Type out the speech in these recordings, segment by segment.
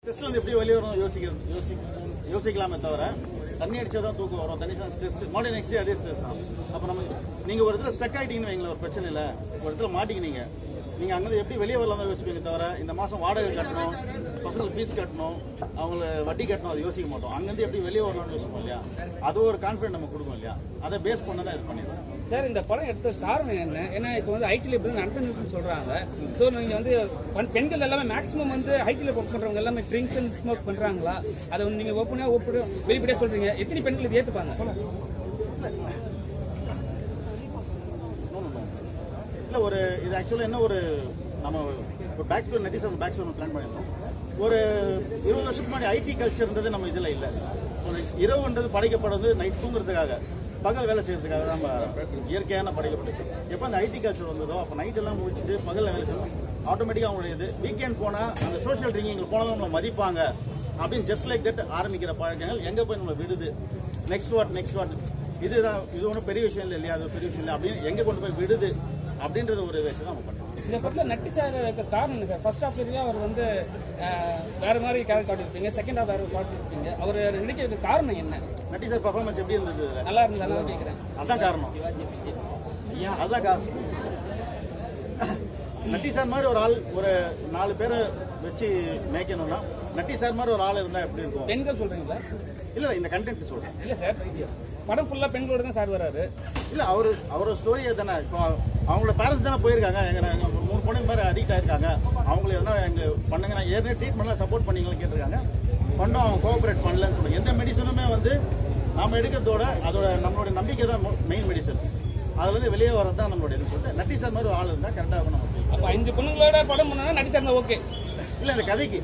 ஸ்ட்ரெஸ்ல இருந்து எப்படி வெளியே வரணும் யோசிக்கிறது யோசி யோசிக்கலாமே தவிர தண்ணி அடிச்சா தான் தூக்கம் வரும் தண்ணி தான் ஸ்ட்ரெஸ் மறுபடியும் நெக்ஸ்ட் அதே ஸ்ட்ரெஸ் தான் அப்போ நம்ம நீங்க ஒரு இடத்துல ஸ்டக் ஆயிட்டீங்கன்னு வைங்களேன் ஒரு பிரச்சனை இல்லை ஒரு இடத்துல மாட்டிக்கினீங்க நீங்க அங்கிருந்து எப்படி வெளியே வரலாம் தான் யோசிப்பீங்க தவிர இந்த மாசம் வாடகை கட்டணும் பசங்களுக்கு ஃபீஸ் கட்டணும் அவங்கள வட்டி கட்டணும் அதை யோசிக்க மாட்டோம் அங்கிருந்து எப்படி வெளியே வரலாம்னு யோசிப்போம் இல்லையா அது ஒரு கான்ஃபிடன்ட் நம்ம கொடுக்கும் இல்லையா அதை பேஸ் பண்ண தான் இது பண்ணிடுறோம் சார் இந்த படம் எடுத்த காரணம் என்ன ஏன்னா இப்போ வந்து ஐடியில் இப்படி நடந்துருக்குன்னு சொல்றாங்க ஸோ நீங்க வந்து பெண்- பெண்கள் எல்லாமே மேக்ஸிமம் வந்து ஐடியில் ஒர்க் பண்றவங்க எல்லாமே ட்ரிங்க்ஸ் அண்ட் ஸ்மோக் பண்றாங்களா அதை வந்து நீங்க ஓப்பனா ஓப்பன் வெளிப்படையா சொல்றீங்க எத்தனை பெண்கள் இது ஏத்துப்பாங்க No, no, no. இல்ல ஒரு இது ஆக்சுவலாக என்ன ஒரு நம்ம ஒரு back story netizen back story plan பண்ணியிருந்தோம் ஒரு இருபது வருஷத்துக்கு முன்னாடி ஐடி கல்ச்சர்ன்றது நம்ம இதில் இல்லை ஒரு இரவுன்றது படைக்கப்படுறது நைட் தூங்குறதுக்காக பகல் வேலை செய்யறதுக்காக தான் நம்ம இயற்கையான படைக்கப்பட்டுச்சு எப்போ அந்த ஐடி கல்ச்சர் வந்ததோ அப்போ நைட் எல்லாம் முடிச்சுட்டு பகலில் வேலை செய்யணும் ஆட்டோமேட்டிக்காக அவங்களுடைய இது வீக்கெண்ட் போனால் அந்த சோஷியல் ட்ரிங்கிங் போனால் நம்மளை மதிப்பாங்க அப்படின்னு ஜஸ்ட் லைக் தட் ஆரம்பிக்கிற பழக்கங்கள் எங்கே போய் நம்மளை விடுது நெக்ஸ்ட் வாட் நெக்ஸ்ட் வாட் இதுதான் இது ஒன்றும் பெரிய விஷயம் இல்லை இல்லையா அது ஒரு பெரிய விஷயம் இல்லை அப்படின்னு எங்கே கொண்டு போய் விடுது அப்படின்றத ஒரு வச்சு தான் நம்ம பண்ணுறோம் இந்த படத்தில் நட்டி சார் இருக்க காரணம் என்ன சார் ஃபர்ஸ்ட் ஹாஃப் வரைக்கும் அவர் வந்து அஹ், வேற மாதிரி கேரக்டர் காட்டியிருப்பீங்க செகண்ட் ஹாஃப் வேற காட்டியிருப்பீங்க அவர் நடிக்கிறதுக்கு காரணம் என்ன நட்டி சார் பர்ஃபார்மன்ஸ் எப்படி இருந்தது இதுல? நல்லா இருந்தாலும் தான் கேட்குறேன் அதான் காரணம் அதான் காரணம் நட்டி சார் மாதிரி ஒரு ஆள் ஒரு நாலு பேரை வச்சு மேய்க்கணும்னா நட்டி சார் மாதிரி ஒரு ஆள் இருந்தா எப்படி இருக்கும் பெண்கள் சொல்றீங்களா இல்ல இல்ல, இந்த கண்டென்ட் சொல்றேன் இல்ல சார் படம் ஃபுல்லா பெண்களோட தான் சார் வராரு இல்ல அவரு அவரோட ஸ்டோரியை தானே இப்போ அவங்களோட பேரண்ட்ஸ் தானே போயிருக்காங்க எங்க நாங்க ஒரு மூணு பொண்ணுங்க மாதிரி அடிக்ட் ஆயிருக்காங்க அவங்களை எதனா எங்க பண்ணுங்க நான் ஏற்கனவே ட்ரீட்மெண்ட்லாம் சப்போர்ட் பண்ணீங்களான்னு கேட்டிருக்காங்க பண்ணோம் அவங்க கோஆபரேட் பண்ணலன்னு சொல்லுங்க எந்த மெடிசனுமே வந்து நாம எடுக்கிறதோட அதோட நம்மளோட நம்பிக்கை தான் மெயின் மெடிசன் அதுல இருந்து வெளியே வரது தான் நம்மளோட இது சொல்லிட்டு நட்டி சார் மாதிரி ஒரு ஆள் இருந்தா கரெக்டாக இருக்கும் நமக்கு அப்ப அஞ்சு பொண்ணுங்களோட படம் பண்ணா நடி சார் ஓகே இல்ல இந்த கதைக்கு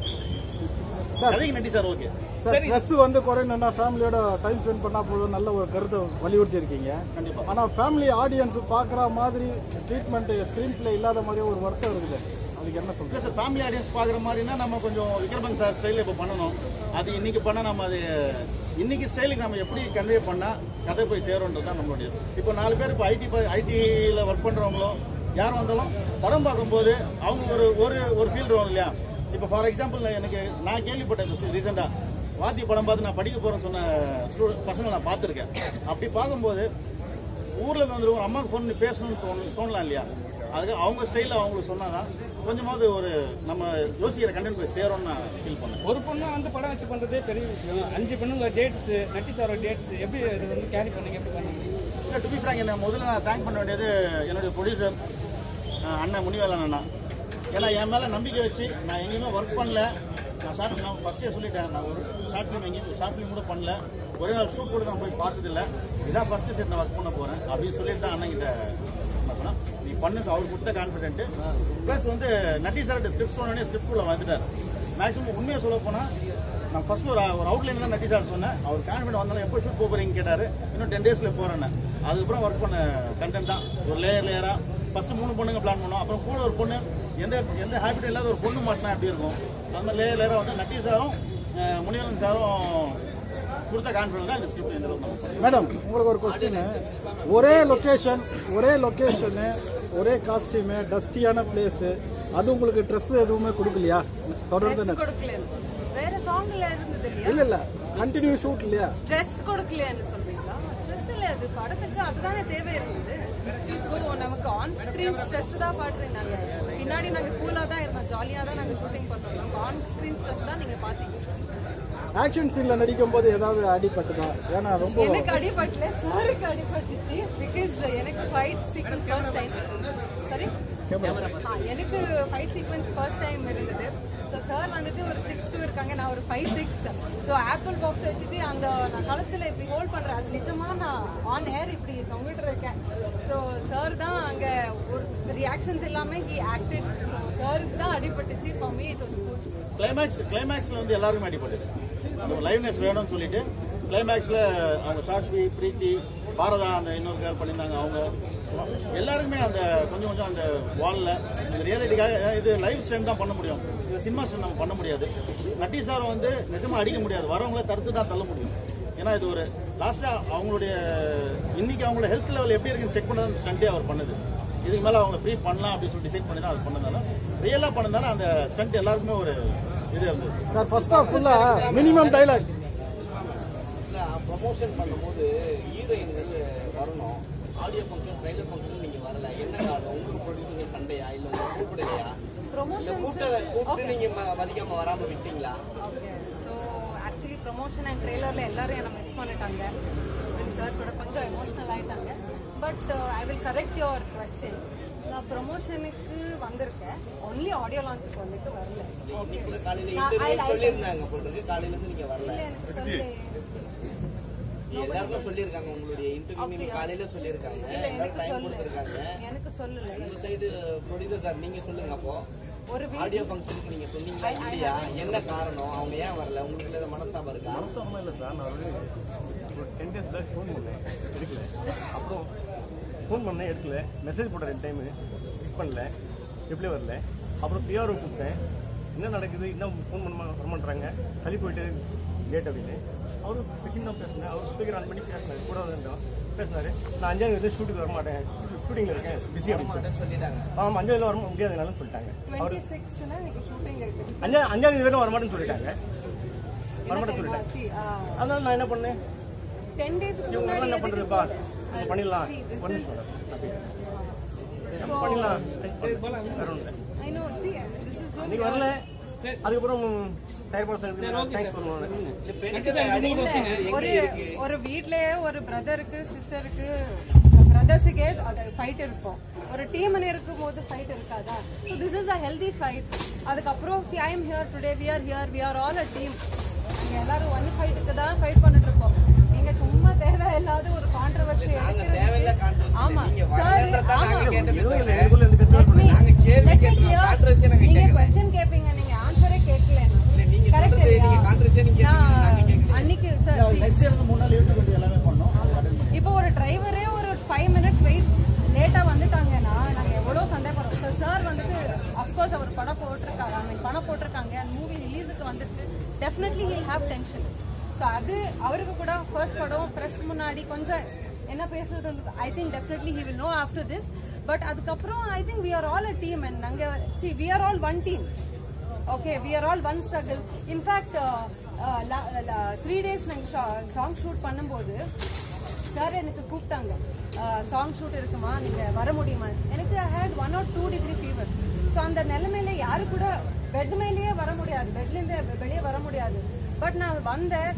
கதைக்கு Natty sir okay sir stress வந்து குறையணும்னா ஃபேமிலியோட டைம் ஸ்பெண்ட் பண்ணா போதும் நல்ல ஒரு கருத்தை வலியுறுத்தி இருக்கீங்க கண்டிப்பா. ஆனா ஃபேமிலி ஆடியன்ஸ் பார்க்குற மாதிரி ட்ரீட்மெண்ட் ஸ்க்ரீன் பிளே இல்லாத மாதிரி ஒரு வருத்தம் இருக்குது அதுக்கு என்ன சொல்றீங்க இல்லை சார் ஃபேமிலி ஆடியன்ஸ் பார்க்குற மாதிரினா நம்ம கொஞ்சம் விக்ரமன் சார் ஸ்டைலில் இப்போ பண்ணணும் அது இன்னைக்கு பண்ணால் நம்ம அது இன்னைக்கு ஸ்டைலுக்கு நம்ம எப்படி கன்வே பண்ணால் கதை போய் சேரும்ன்றது தான் நம்மளுடைய இப்போ நாலு பேர் இப்போ ஐடி ஐடியில் ஒர்க் பண்ணுறவங்களோ யார் வந்தாலும் படம் பார்க்கும்போது அவங்க ஒரு ஒரு ஒரு ஃபீல்டு வரும் இல்லையா இப்போ ஃபார் எக்ஸாம்பிள் எனக்கு நான் கேள்விப்பட்டேன் ரீசெண்டாக வாத்தி படம் பார்த்து நான் படிக்க போகிறேன்னு சொன்ன ஸ்டூடெண்ட் பசங்களை நான் பார்த்துருக்கேன் அப்படி பார்க்கும்போது ஊர்ல இருந்து வந்து ஒரு அம்மாவுக்கு ஃபோன் பண்ணி பேசணும்னு தோணு தோணலாம் இல்லையா அதுக்கு அவங்க ஸ்டைலில் அவங்களுக்கு சொன்னாதான் கொஞ்சமாவது ஒரு நம்ம யோசிக்கிற கண்டென்ட் போய் சேரும்னு நான் ஃபீல் பண்ணேன் ஒரு பொண்ணு வந்து படம் வச்சு பண்றதே பெரிய விஷயம் அஞ்சு பொண்ணுங்க டேட்ஸ் நட்டி சாரோட டேட்ஸ் எப்படி இது வந்து கேரி பண்ணீங்க எப்படி பண்ணீங்க இல்லை டு பி ஃப்ராங்க் என்ன முதல்ல நான் தேங்க் பண்ண வேண்டியது என்னுடைய ப்ரொடியூசர் அண்ணன் முனிவேலன் அண்ணா ஏன்னா என் மேலே நம்பிக்கை வச்சு நான் எங்கேயுமே ஒர்க் பண்ணல நான் ஷார்ட் நான் ஃபஸ்ட்டே சொல்லிட்டேன் நான் ஒரு ஷார்ட் ஃபிலிம் எங்கேயும் ஷார்ட் ஃபிலிம் கூட பண்ணல ஒரே நாள் ஷூட் கூட நான் போய் பார்த்ததில்ல இதான் ஃபஸ்ட்டு செட் நான் ஒர்க் பண்ண போகிறேன் அப்படின்னு சொல்லிட்டு தான் அண்ணன் கிட்ட நான் சொன்னேன் நீ பண்ணு அவர் கொடுத்த கான்ஃபிடென்ட் ப்ளஸ் வந்து நட்டி சார்கிட்ட ஸ்கிரிப்ட் சொன்னோடனே ஸ்கிரிப்ட் உள்ள வந்துட்டார் மேக்ஸிமம் உண்மையை சொல்ல போனால் நான் ஃபர்ஸ்ட் ஒரு ஒரு அவுட்லைன் தான் நட்டி சார் சொன்னேன் அவர் கான்ஃபிடென்ட் வந்தாலும் எப்போ ஷூட் போகிறீங்க கேட்டார் இன்னும் டென் டேஸில் போகிறேன்னு அதுக்கப்புறம் ஒர்க் பண்ண கண்டென்ட் தான் ஒரு லேயர் லேயராக ஃபர்ஸ்ட் மூணு பொண்ணுங்க பிளான் பண்ணோம் அப்புறம் கூட ஒரு பொண்ணு எந்த எந்த ஹேபிட் இல்லாத ஒரு பொண்ணு மாட்டினா எப்படி இருக்கும் அந்த மாதிரி லேயர் லேயராக வந்து நட்டி சாரும் அஹ், முனிவரன் சாரும் கொடுத்த கான்ஃபிடென்ட் தான் இந்த ஸ்கிரிப்ட் எந்த அளவுக்கு நம்ம பண்ணோம். மேடம் உங்களுக்கு ஒரு கொஸ்டின் ஒரே லொக்கேஷன் ஒரே லொக்கேஷனு ஒரே காஸ்டியூமு டஸ்டியான பிளேஸு அது உங்களுக்கு ட்ரெஸ் எதுவுமே கொடுக்கலையா தொடர்ந்து ஸ்ட்ரெஸ் கொடுக்கல வேற சாங்ல இருந்தது இல்லையா இல்ல இல்ல கண்டினியூ ஷூட் இல்லையா ஸ்ட்ரெஸ் கொடுக்கலையான்னு சொல்றீங்களா ஸ்ட்ரெஸ் இல்ல அது படத்துக்கு அதுதானே தேவை இருந்தது ஸோ நமக்கு ஆன் ஸ்க்ரீன் ஸ்ட்ரெஸ் தான் பாடுறேன் நாங்க பின்னாடி நாங்க கூலா தான் இருந்தோம் ஜாலியா தான் நாங்க ஷூட்டிங் பண்றோம் நமக்கு ஆன் ஸ்க்ரீன் ஸ்ட்ரெஸ் தான் நீங்க பாத்தீங்க ஆக்ஷன் சீன்ல நடிக்கும் போது ஏதாவது அடிபட்டுதா ஏன்னா ரொம்ப எனக்கு அடிபட்டல சாருக்கு அடிபட்டுச்சு பிகாஸ் எனக்கு fight sequence first time sorry எனக்கு ஃபைட் சீக்வன்ஸ் ஃபர்ஸ்ட் டைம் இருந்தது ஸோ சார் வந்துட்டு ஒரு சிக்ஸ் டூ இருக்காங்க நான் ஒரு five six so apple box வச்சுட்டு அந்த நான் கழுத்தில் இப்படி ஹோல்ட் பண்ணுறேன் அது நிஜமாக நான் ஆன் ஏர் இப்படி தொங்கிட்டு இருக்கேன் ஸோ சார் தான் அங்கே ஒரு ரியாக்ஷன்ஸ் எல்லாமே ஹி ஆக்டட் ஸோ சாருக்கு தான் அடிபட்டுச்சு for me it was good climax கிளைமேக்ஸ்ல வந்து எல்லாருமே அடிபட்டது அந்த லைவ்னஸ் வேணும்னு சொல்லிட்டு கிளைமேக்ஸ்ல அவங்க சாஷ்வி பிரீத்தி பாரதா அந்த இன்னொரு கேர் பண்ணியிருந்தாங்க அவங்க எல்லாருக்குமே அந்த கொஞ்சம் கொஞ்சம் அந்த வால்ல இந்த ரியாலிட்டிக்காக இது லைவ் ஸ்ட்ரெண்ட் தான் பண்ண முடியும் இது சினிமா ஸ்ட்ரெண்ட் நம்ம பண்ண முடியாது நட்டி சார் வந்து நிஜமா அடிக்க முடியாது வரவங்கள தடுத்து தான் தள்ள முடியும் ஏன்னா இது ஒரு லாஸ்டா அவங்களுடைய இன்னைக்கு அவங்களோட ஹெல்த் லெவல் எப்படி இருக்குன்னு செக் பண்ணதான் ஸ்டண்டே அவர் பண்ணுது இதுக்கு மேல அவங்க ஃப்ரீ பண்ணலாம் அப்படின்னு சொல்லி டிசைட் பண்ணி தான் அவர் பண்ணதால ரியலா பண்ணதால அந்த ஸ்டண்ட் எல்லாருக்குமே ஒரு இது இருந்தது சார் ஃபர்ஸ்ட் ஆஃப் ஃபுல்லாக மினிமம் டைலாக் ப்ரமோஷன் பண்ணும்போது ஹீரோயின்கள் வரணும் ஆடியோ ஃபங்க்ஷன் ட்ரைலர் ஃபங்க்ஷன் நீங்க வரல என்ன காரணம் உங்களுக்கு ப்ரொடியூசர் சண்டையா இல்ல உங்களுக்கு கூப்பிடலையா இல்ல ப்ரொமோஷன் கூப்பிட்ட கூப்பிட்டு நீங்க ம- மதிக்காம வராம விட்டீங்களா okay so actually promotion and ட்ரெய்லரில் எல்லாரும் என்னை மிஸ் பண்ணிட்டாங்க சார் கூட கொஞ்சம் எமோஷ்னல் ஆயிட்டாங்க but I will correct your question நான் ப்ரொமோஷனுக்கு வந்திருக்கேன் ஒன்லி ஆடியோ லான்ச்சுக்கு வந்துட்டு வரல ஓகே இன்னைக்கு கூட காலையில இன்டர்வியூ சொல்லியிருந்தாங்க போல இருக்கு காலையில இருந்து நீங்க வரல எனக்கு சொல்லி எல்லாருமே சொல்லியிருக்காங்க உங்களுடைய இன்டர்வியூ நீங்க காலையில சொல்லியிருக்காங்க இல்ல எல்லாரும் எனக்கு டைம் சொல்லு கொடுத்துருக்காங்க எனக்கு சொல்லல உங்க சைடு ப்ரொடியூசர் சார் நீங்க சொல்லுங்க அப்போ ஒரு வீக் ஆடியோ ஃபங்க்ஷனுக்கு நீங்க சொன்னீங்களா இல்லையா என்ன காரணம் அவங்க ஏன் வரல உங்களுக்கு ஏதாவது மனஸ்தாபம் இருக்கா அவசரமா இல்லை சார் நான் வந்து ஒரு டென் டேஸ் பேக் ஃபோன் பண்ணேன் எடுக்கல அப்புறம் ஃபோன் பண்ணேன் எடுக்கல மெசேஜ் போட்டேன் ரெண்டு டைமு பிக் பண்ணல ரிப்ளை வரல அப்புறம் பிஆர்ஓ கூப்பிட்டேன் என்ன நடக்குது இன்னும் ஃபோன் பண்ண வரமாட்டாங்க தள்ளி போயிட்டு லேட் அப்படின்னு அவரு ஃபிஷிங் தான் பேசினேன் அவர் ஸ்பீக்கர் ஆன் பண்ணி பேசினாரு கூட இருந்தோம் பேசினாரு நான் அஞ்சாவது வந்து ஷூட்டுக்கு வரமாட்டேன் ஷூட்டிங்கில் இருக்கேன் பிஸி அப்படின்னு சொல்லிட்டாங்க ஆமாம் அஞ்சாவது வர முடியாதுனாலும் சொல்லிட்டாங்க டுவெண்ட்டி சிக்ஸ்த்னா எனக்கு ஷூட்டிங் இருக்கு அஞ்சா அஞ்சாவது வரைக்கும் வரமாட்டேன்னு சொல்லிட்டாங்க என்ன வரமாட்டேன்னு தெரியுமா சொல்லிட்டாங்க see, ஆ, அதனால நான் என்ன பண்ணேன் 10 டேஸ்க்கு இவங்க முன்னாடி என்ன எதுக்கு பண்றதுப்பா போல? நம்ம பண்ணிடலாம் See, this ஒண்ணு is- சொல்றேன். அப்படி. So, பண்ணிடலாம் வேற ஒண்ணும் இல்ல. I know, see, this is so நீங்க வரல சரி. அதுக்கப்புறம் டயர் பாஸ் சரி ஓகே தேங்க்ஸ் சார் பண்ணுவாங்க நன்றி சார் இன்னொரு கொஸ்டின் ஒரு ஒரு வீட்லயே ஒரு பிரதருக்கு சிஸ்டருக்கு பிரதர்ஸுக்கே அது ஃபைட் இருக்கும் ஒரு டீம் இருக்கும் போது ஃபைட் இருக்காதா so this is a healthy fight அதுக்கப்புறம் see I am here today we are here we are all a team நாங்க எல்லாரும் ஒன் ஃபைட்டுக்கு தான் ஃபைட் பண்ணிட்டு இருக்கோம் நீங்க சும்மா தேவையில்லாத ஒரு கான்ட்ரவர்சி தேவையில்ல controversy. ஆமா நீங்க சார் வரலன்றத நாங்க ஆமா கேட்டோமே எதுவும் இல்லை தவிர, எனக்குள்ள எந்த பிரச்சனையும் Let me- நாங்க கேள்வி let me கேட்டோம். hear. controversy நாங்க நீங்க கேட்கல. கொஸ்டின் கேப்பீங்க நீங்க ஆன்சரே கேட்கல இல்ல, நீங்க கரெக்ட் சொல்றது நீங்க controversy நீங்க கேட்கல, நாங்க கேட்கல. அன்னைக்கு சார் நெக்ஸ்ட் இயருக்கு மூணு நாள் யூடியூப் வீடியோ எல்லாமே பண்ணோம் இப்போ ஒரு டிரைவரே ஒரு ஃபைவ் மினிட்ஸ் வெயிட் லேட்டா வந்துட்டாங்கன்னா நாங்க எவ்வளவு சண்டை போறோம் சார் சார் வந்துட்டு அப்கோர்ஸ் அவர் படம் போட்டிருக்காங்க ஐ மீன் படம் போட்டிருக்காங்க அந்த மூவி ரிலீஸுக்கு வந்துட்டு definitely he'll have tension so அது அவருக்கு கூட ஃபர்ஸ்ட் படம் ப்ரெஸ் முன்னாடி கொஞ்சம் என்ன பேசுறது I think definitely he will know after this but அதுக்கப்புறம் I think we are all a team and நாங்க see we are all one team okay we are all one struggle in fact three days நாங்கள் song shoot பண்ணும்போது sir எனக்கு கூப்பிட்டாங்க song shoot இருக்குமா நீங்க வர முடியுமா எனக்கு I had one or two degree fever so அந்த நிலைமையில யாரு கூட பெட் மேலேயே வர முடியாது பெட்லேருந்து வெளியே வர முடியாது பட் நான் வந்தேன்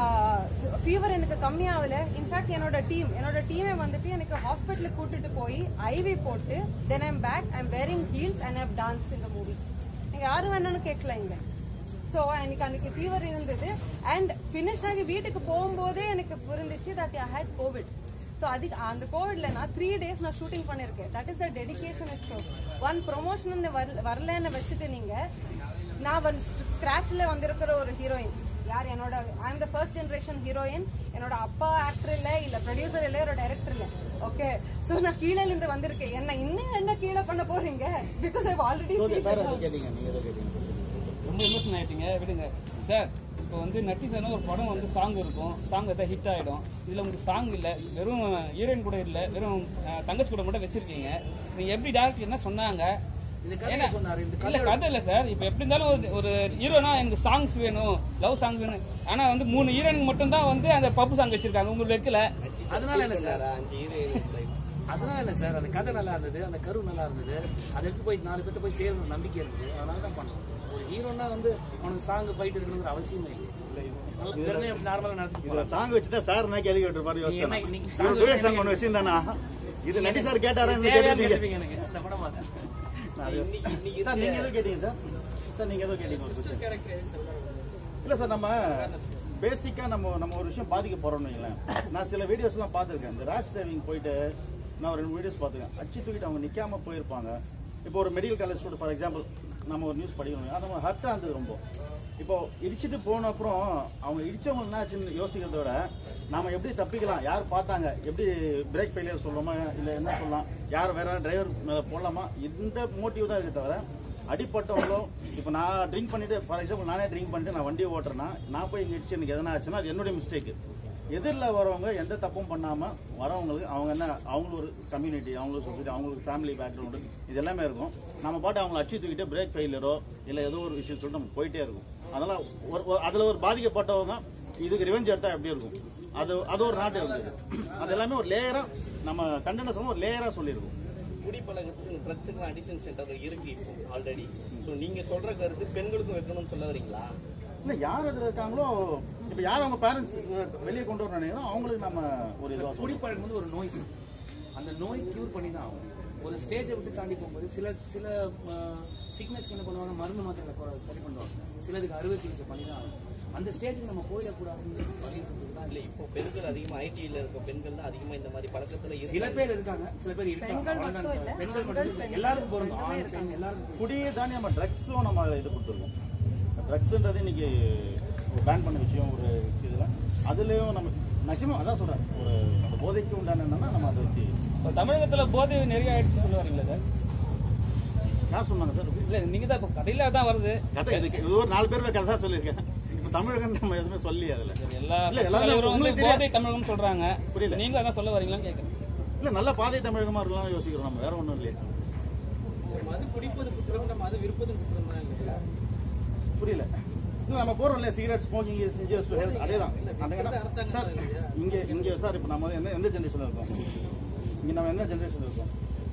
ஃபீவர் எனக்கு கம்மியாகல இன்ஃபேக்ட் என்னோட டீம் என்னோட டீமே வந்துட்டு எனக்கு ஹாஸ்பிட்டலுக்கு கூட்டிட்டு போய் ஐவி போட்டு then I'm back I'm wearing heels and I've dance இந்த மூவி நீங்க யாரும் வேணும்னு கேட்கல இங்க ஸோ எனக்கு அன்னைக்கு ஃபீவர் இருந்தது அண்ட் ஃபினிஷ் ஆகி வீட்டுக்கு போகும்போதே எனக்கு புரிஞ்சிச்சு that I had covid so அதுக்கு அந்த கோவிட்ல நான் த்ரீ டேஸ் நான் ஷூட்டிங் பண்ணியிருக்கேன் that is the dedication it show one promotion வரலன்னு வச்சுட்டு நீங்க நான் வந்து ஸ்கிராச்ல வந்திருக்கிற ஒரு ஹீரோயின் யார் என்னோட I am the first generation heroine என்னோட அப்பா ஆக்டர் இல்ல இல்ல ப்ரொடியூசர் இல்ல ஒரு டைரக்டர் இல்ல ஓகே சோ நான் கீழே இருந்து வந்திருக்கேன் என்ன இன்னும் என்ன கீழே பண்ண போறீங்க பிகாஸ் ஐ ஆல்ரெடி சார் அது கேட்டீங்க நீங்க எதோ கேட்டீங்க ரொம்ப எமோஷன் ஆயிட்டீங்க விடுங்க சார் இப்போ வந்து நட்டி சார்னு ஒரு படம் வந்து சாங் இருக்கும் சாங் எதாவது ஹிட் ஆயிடும் இதுல உங்களுக்கு சாங் இல்ல வெறும் ஹீரோயின் கூட இல்ல வெறும் அஹ், தங்கச்சி கூட மட்டும் வச்சிருக்கீங்க நீங்க எப்படி டேரக்டர் என்ன சொன்னாங்க ஏன்னா- இல்ல கதை இல்ல சார் இப்ப எப்படி இருந்தாலும் ஒரு ஒரு ஹீரோனா எனக்கு சாங்ஸ் வேணும் லவ் சாங்ஸ் வேணும் ஆனா வந்து மூணு ஹீரோயினுக்கு மட்டும் தான் வந்து அந்த பப்பு சாங் வச்சிருக்காங்க உங்களுக்கு வைக்கல அதனால என்ன சார் அஞ்சு ஹீரோயின் அதனால என்ன சார் அந்த கதை நல்லா இருந்தது அந்த கரு நல்லா இருந்தது அதை எடுத்து போய் நாலு பேர்த்த போய் சேரணும் நம்பிக்கை இருந்தது அதனால தான் பண்ணோம் ஒரு ஹீரோனா வந்து அவனுக்கு சாங் ஃபைட் இருக்கணுங்கிற அவசியமே இல்லை நல்லா வெறுமனே நார்மலா நடத்தி இதுல சாங் வச்சுட்டா சார் நான் கேள்வி கேட்டிருப்பாரு நீ என்ன யோசிச்சேன் இன்னைக்கு இவர் song டூயட் வச்சு சாங் ஒன்று வச்சிருந்தானா இது நட்டி சார் கேட்டாரா தேவையான்னு கேட்டிருந்தீங்க கேட்டுப்பீங்க எனக்கு இந்த படம் பார்த்தேன் இன்னைக்கு இன்னைக்கு சார் நீங்க எதுவும் கேட்டீங்க சார் சார் நீங்க எதுவும் கேட்டீங்க இல்ல சார் நம்ம பேசிக்கா நம்ம நம்ம ஒரு விஷயம் பாதிக்க போறோம்னு வைங்களேன் நான் சில வீடியோஸ் எல்லாம் பார்த்திருக்கேன் இந்த ரேஷ் டிரைவிங் போயிட்டு நான் ஒரு ரெண்டு வீடியோஸ் பார்த்துருக்கேன் அச்சு தூக்கிட்டு அவங்க நிக்காம போயிருப்பாங்க இப்போ ஒரு medical college student for example நம்ம ஒரு நியூஸ் படிக்கணும் அது நம்ம ஹர்ட்டாக இருந்தது ரொம்ப இப்போ இடிச்சிட்டு போன அப்புறம் அவங்க இடிச்சவங்க என்ன ஆச்சுன்னு யோசிக்கிறத விட நாம எப்படி தப்பிக்கலாம் யார் பார்த்தாங்க எப்படி பிரேக் ஃபெயிலியர் சொல்றோமா இல்லை என்ன சொல்லலாம் யார் வேற டிரைவர் மேலே போடலாமா இந்த மோட்டிவ் தான் இருக்கே தவிர அடிப்பட்டவங்களோ இப்போ நான் ட்ரிங்க் பண்ணிட்டு ஃபார் எக்ஸாம்பிள் நானே ட்ரிங்க் பண்ணிட்டு நான் வண்டியை ஓட்டுறேன்னா நான் போய் இங்கே இடிச்சு எனக்கு எதனா ஆச்சுன்னா அது என்னுடைய மிஸ்டேக் எதிரில் வரவங்க எந்த தப்பும் பண்ணாமல் வரவங்களுக்கு அவங்க என்ன அவங்களுக்கு ஒரு கம்யூனிட்டி அவங்களுக்கு சொசைட்டி அவங்களுக்கு ஃபேமிலி பேக்ரவுண்டு இது எல்லாமே இருக்கும் நம்ம பாட்டு அவங்களை அடிச்சு தூக்கிட்டு பிரேக் ஃபெயிலியரோ இல்லை ஏதோ ஒரு விஷயம் சொல்லிட்டு நம்ம போயிட்டே இருக்கும் அதனால் ஒரு ஒரு- அதுல ஒரு பாதிக்கப்பட்டவங்க இதுக்கு ரிவெஞ்ச் எடுத்தா எப்படி இருக்கும் அது அது ஒரு நாட்டு இருந்தது அது எல்லாமே ஒரு லேயரா நம்ம கண்டன சொல்ல ஒரு லேயரா சொல்லியிருக்கோம் குடிப்பழக்கத்துக்கு இந்த ட்ரக்ஸுக்கு அடிஷன் சென்டர் இருக்கு இப்போ ஆல்ரெடி ஸோ நீங்க சொல்ற கருத்து பெண்களுக்கும் வைக்கணும்னு சொல்ல வரீங்களா இல்ல யார் அதுல இருக்காங்களோ இப்ப யார் அவங்க பேரண்ட்ஸ் வெளியே கொண்டு வர நினைக்கிறோம் அவங்களுக்கு நம்ம ஒரு இதுவா சொல்றோம். குடிப்பழக்கம் வந்து ஒரு நோய் சார் அந்த நோய் கியூர் பண்ணி தான் ஆகும் ஒரு ஸ்டேஜை விட்டு தாண்டி போகும்போது சில சில சிக்னஸ்க்கு என்ன பண்ணுவாங்க மருந்து மாத்திரை கொ- சரி பண்ணுவாங்க சிலதுக்கு அறுவை சிகிச்சை பண்ணி தான் ஆகும் அந்த ஸ்டேஜுக்கு நம்ம போயிடக்கூடாதுன்னு வலியுறுத்துறது தான் இல்ல இப்போ பெண்கள் அதிகமா ஐடில இருக்க பெண்கள் தான் அதிகமா இந்த மாதிரி பழக்கத்துல சில இருக்காங்க பேர் இருக்காங்க சில பேர் இருக்காங்க பெண்கள் அவ்வளவுதான் மட்டும் இல்ல, பெண்கள் மட்டும் இல்ல. பெண்கள், எல்லாருக்கும் பொருந்தும் ரெண்டுமே ஆண் பெண் எல்லாருக்கும் குடியை தாண்டி நம்ம ட்ரக்ஸும் நம்ம இது கொடுத்துருக்கோம் ட்ரக்ஸ்ன்றது இன்னைக்கு ஒரு பேன் பண்ண விஷயம் ஒரு இதுல அதுலயும் நம்ம மேக்ஸிமம் அதான் சொல்றேன் ஒரு அந்த போதைக்கு உண்டான என்னன்னா நம்ம அதை வச்சு இப்போ தமிழகத்துல போதை நிறைய ஆயிடுச்சு சொல்ல வரீங்களா சார் யார் சொன்னாங்க சார் இல்ல நீங்க தான் இப்போ கதையில தான் வருது கதை இதுக்கு இது ஒரு நாலு பேர் கதை தான் சொல்லியிருக்கேன் இப்போ தமிழகம் நம்ம எதுவுமே சொல்லி அதுல எல்லா இல்ல, கட்சி எல்லாமே தலைவரும் வந்து உங்களுக்கு தெரியாது. போதை தமிழகம் சொல்றாங்க புரியல. நீங்களும் அதான் சொல்ல வரீங்களான்னு கேட்கறேன் இல்ல நல்ல பாதை தமிழகமா இருக்கலாம்னு யோசிக்கிறோம் நம்ம வேற ஒண்ணும் இல்லையே மது குடிப்பது குற்றம் நம்ம மது விற்பது குற்றம் தான் இல்லையா புரியல இல்ல நம்ம போறோம் இல்லையா சிகரெட் ஸ்மோக்கிங் சிஞ்சர்ஸ் ஹெல்த் அதே தான் அந்த இடம் சார் இங்க இங்க சார் இப்போ நம்ம வந்து எந்த எந்த ஜென்ரேஷன்ல இருக்கோம் இங்க நம்ம எந்த ஜென்ரேஷன்ல இருக்கோம்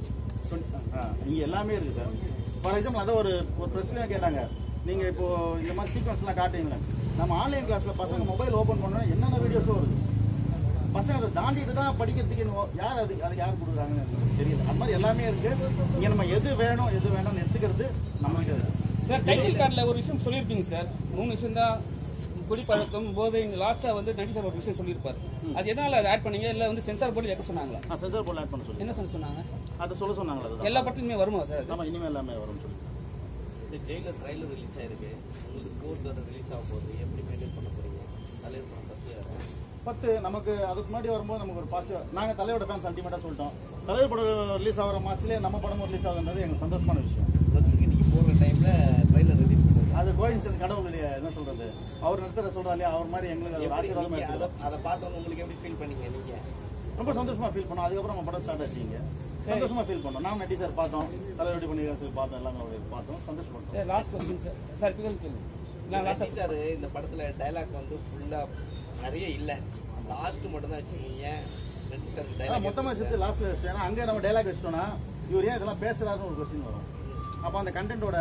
ஆ, இங்க எல்லாமே இருக்கு சார் ஃபார் எக்ஸாம்பிள் அதை ஒரு ஒரு பிரச்சனையா கேட்டாங்க நீங்க இப்போ இந்த மாதிரி சீக்வன்ஸ்லாம் காட்டுங்களேன் நம்ம ஆன்லைன் கிளாஸ்ல பசங்க மொபைல் ஓபன் பண்ணோன்னா என்னென்ன வீடியோஸும் வருது பசங்க அதை தாண்டிட்டு தான் படிக்கிறதுக்கு இன்னும் யார் அது அது யார் கொடுக்குறாங்கன்னு எனக்கு தெரியல அது மாதிரி எல்லாமே இருக்கு இங்க நம்ம எது வேணும் எது வேணும்னு எடுத்துக்கிறது நம்ம கிட்ட இருக்கு சார் டைட்டில் கார்டில் ஒரு விஷயம் சொல்லியிருப்பீங்க சார் மூணு விஷயம் தான் குடிப்பழக்கம் போதை லாஸ்டா வந்து நடி சார் ஒரு விஷயம் சொல்லியிருப்பாரு அது எதனால அதை ஆட் பண்ணீங்க இல்ல வந்து சென்சார் போர்டு வைக்க சொன்னாங்களா நான் சென்சார் போர்டு ஆட் பண்ண சொல்லி என்ன சார் சொன்னாங்க அதை சொல்ல சொன்னாங்களா அதுதான் எல்லா படத்துலையுமே வருமா சார் அது? ஆமா இனிமேல் எல்லாமே வரும்னு சொல்லி இந்த ஜெயிலர் ட்ரைலர் ரிலீஸ் ஆயிருக்கு உங்களுக்கு ஃபோர்த் வர ரிலீஸ் ஆக போகுது எப்படி மெயின்டைன் பண்ண போறீங்க தலைவர் படம் பத்தி பத்து நமக்கு அதுக்கு முன்னாடி வரும்போது நமக்கு ஒரு பாசிட்டிவ் நாங்க தலையோட ஃபேன்ஸ் அல்டிமேட்டா சொல்லிட்டோம் தலைவர் படம் ரிலீஸ் ஆகிற மாசத்துலயே நம்ம படமும் ரிலீஸ் ஆகுதுன்றது எங்களுக்கு சந்தோஷமான விஷயம் ட்ரெஸ்ஸுக்கு நீங்க போற டைம்ல ட்ரைலர் ரிலீஸ் பண்ணுங்க அது கோயின்சன் கடவுளுடைய என்ன சொல்றது அவர் நிறுத்தற சொல்றா இல்லையா அவர் மாதிரி எங்களுக்கு அது ஒரு ஆசீர்வாதமா நீங்க அதை இருக்கு அதை பார்த்தவங்க உங்களுக்கு எப்படி ஃபீல் பண்ணீங்க நீங்க ரொம்ப சந்தோஷமா ஃபீல் பண்ணோம் அதுக்கப்புறம் நம்ம படம் ஸ்டார்ட் ஆச்சுங்க சந்தோஷமா ஃபீல் பண்ணோம் நான் நட்டி சார் பார்த்தோம் தலைவர் எப்படி பண்ணிருக்காரு சொல்லி பார்த்தோம் எல்லாமே அவருடைய பார்த்தோம் சந்தோஷப்பட்டோம் sir last question sir sir இப்போ கேள்வி நான் லாஸ்ட் ரஜினி சார் இந்த படத்துல டைலாக் வந்து ஃபுல்லா நிறைய இல்ல லாஸ்ட் மட்டும் தான் வச்சுக்கீங்க ரஜினி சார் ஆனா, டைலாக் மொத்தமா சேர்த்து லாஸ்ட்ல வச்சுட்டோம் ஏன்னா அங்கே நம்ம டைலாக் வச்சிட்டோம்னா இவர் ஏன் இதெல்லாம் பேசுறாருன்னு ஒரு கொஸ்டின் வரும் அப்போ அந்த கண்டென்ட்டோட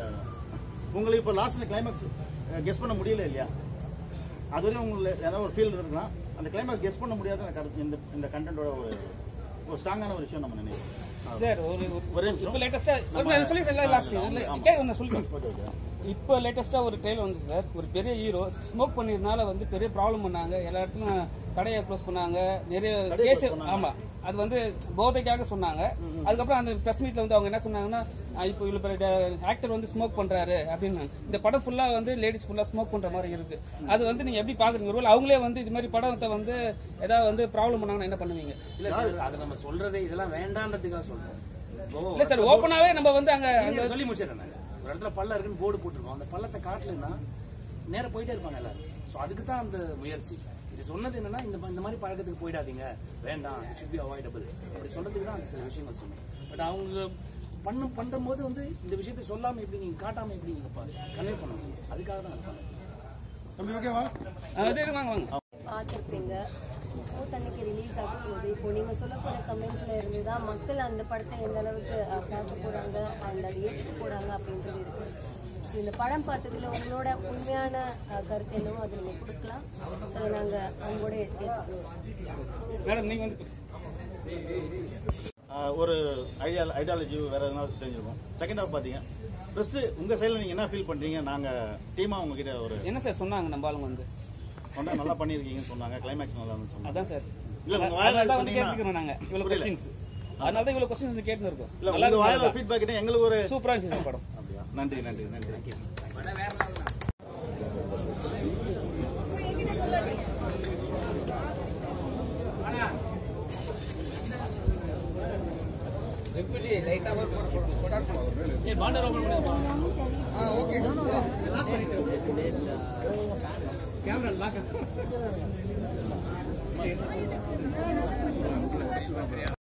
உங்களுக்கு இப்போ லாஸ்ட்ல கிளைமேக்ஸ் கெஸ் பண்ண முடியல இல்லையா அது வரையும் உங்களுக்கு ஏதாவது ஒரு ஃபீல் இருக்கலாம் அந்த கிளைமேக்ஸ் கெஸ் பண்ண முடியாத அந்த கரு- இந்த இந்த கண்டென்ட்டோட ஒரு ஒரு ஸ்ட்ராங்கான ஒரு விஷயம் நம்ம நினைக்கிறோம் சார் ஒரு ஒரே நிமிஷம். இப்போ லேட்டஸ்டா சொல்லி லாஸ்ட் ஆமா. கே ஒன்று சொல்லிட்டேன் ஓகே ஓகே இப்போ லேட்டஸ்டா ஒரு ட்ரெயிலர் வந்து சார் ஒரு பெரிய ஹீரோ ஸ்மோக் பண்ணதுனால வந்து பெரிய ப்ராப்ளம் பண்ணாங்க எல்லா இடத்துலயும் கடையை க்ளோஸ் பண்ணாங்க நிறைய கடையை கேஸ் close பண்ணாங்க. ஆமா அது வந்து போதைக்காக சொன்னாங்க அதுக்கப்புறம் அந்த பிரஸ் மீட்ல வந்து அவங்க என்ன சொன்னாங்கன்னா அஹ் இப்போ இவ்வளவு பெரிய ஆக்டர் வந்து ஸ்மோக் பண்றாரு அப்படின்னு இந்த படம் ஃபுல்லா வந்து லேடிஸ் ஃபுல்லா ஸ்மோக் பண்ற மாதிரி இருக்கு அது வந்து நீங்க எப்படி பாக்குறீங்க ஒருவேளை அவங்களே வந்து இது மாதிரி படத்தை வந்து ஏதாவது வந்து ப்ராப்ளம் பண்ணாங்கன்னா என்ன பண்ணுவீங்க இல்ல சார் அதை நம்ம சொல்றதே இதெல்லாம் வேண்டான்றதுக்காக சொல்றோம் இப்போ இல்ல சார் ஓப்பனாவே நம்ம வந்து அங்க நீங்க சொல்லி முடிச்சிடறேன் நான். ஒரு இடத்துல பள்ளம் இருக்குன்னு போர்டு போட்டிருக்கோம் அந்த பள்ளத்தை காட்டலைன்னா நேரா போயிட்டே இருப்பாங்க எல்லாரும் ஸோ அதுக்கு தான் அந்த முயற்சி இது சொன்னது என்னன்னா இந்த ம- இந்த மாதிரி பழக்கத்துக்கு போயிடாதீங்க வேண்டாம் ஷுட் பி அவாய்டபிள் அப்படி சொல்றதுக்கு தான் அந்த சில விஷயங்கள் சொன்னோம் பட் அவங்க பண்ண பண்ணும்போது வந்து இந்த விஷயத்தை சொல்லாம எப்படி நீங்க காட்டாம எப்படி நீங்க கன்வே பண்ண முடியும் அதுக்காக தான் அது பண்ணேன் தம்பி ஓகேவா அது இது வாங்க வாங்க பார்த்துருப்பீங்க ஃபோர்த் அன்னைக்கு ரிலீஸ் ஆக போகுது இப்போ நீங்கள் சொல்ல போகிற கமெண்ட்ஸில் இருந்து தான் மக்கள் அந்த படத்தை எந்த அளவுக்கு அஹ், பார்க்க போகிறாங்க அண்ட் அதை ஏற்றுக்க போகிறாங்க அப்படின்றது இருக்குது ஸோ இந்த படம் பார்த்ததுல உங்களோட உண்மையான அஹ், கருத்து என்னவோ அதை நீங்கள் கொடுக்கலாம் ஸோ நாங்கள் அன்போட ஏற்றுக்கிறோம் மேடம் நீங்க வந்து ஆஹ் ஒரு ஐடியா ஐடியாலஜி வேற எதனா தெரிஞ்சிருக்கும் செகண்ட் ஹாஃப் பாத்தீங்க ப்ளஸ் உங்க சைடுல நீங்க என்ன ஃபீல் பண்றீங்க நாங்க டீமா உங்ககிட்ட ஒரு என்ன சார் சொன்னாங்க நம்ம ஆளுங்க வந்து சொன்னா நல்லா பண்ணிருக்கீங்கன்னு சொன்னாங்க கிளைமேக்ஸ் நல்லா இருந்துச்சு சொன்னாங்க அதான் சார் இல்ல உங்க வாயில அதனால தான் வந்து சொன்னீங்கன்னா கேட்டுக்கிறோம் நாங்க இவ்வளவு புரியல. கொஸ்டின்ஸ் அதனால தான் இவ்வளவு கொஸ்டின்ஸ் வந்து கேட்டுன்னு இருக்கோம் இல்ல நல்லா உங்க வாயில இருக்கு ஃபீட்பேக் கிட்ட எங்களுக்கு ஒரு சூப்பரா இருந்துச்சு இந்த படம் அப்படியா நன்றி நன்றி நன்றி ஏ பாண்டர் ஓபன் பண்ணுப்பா கேமரா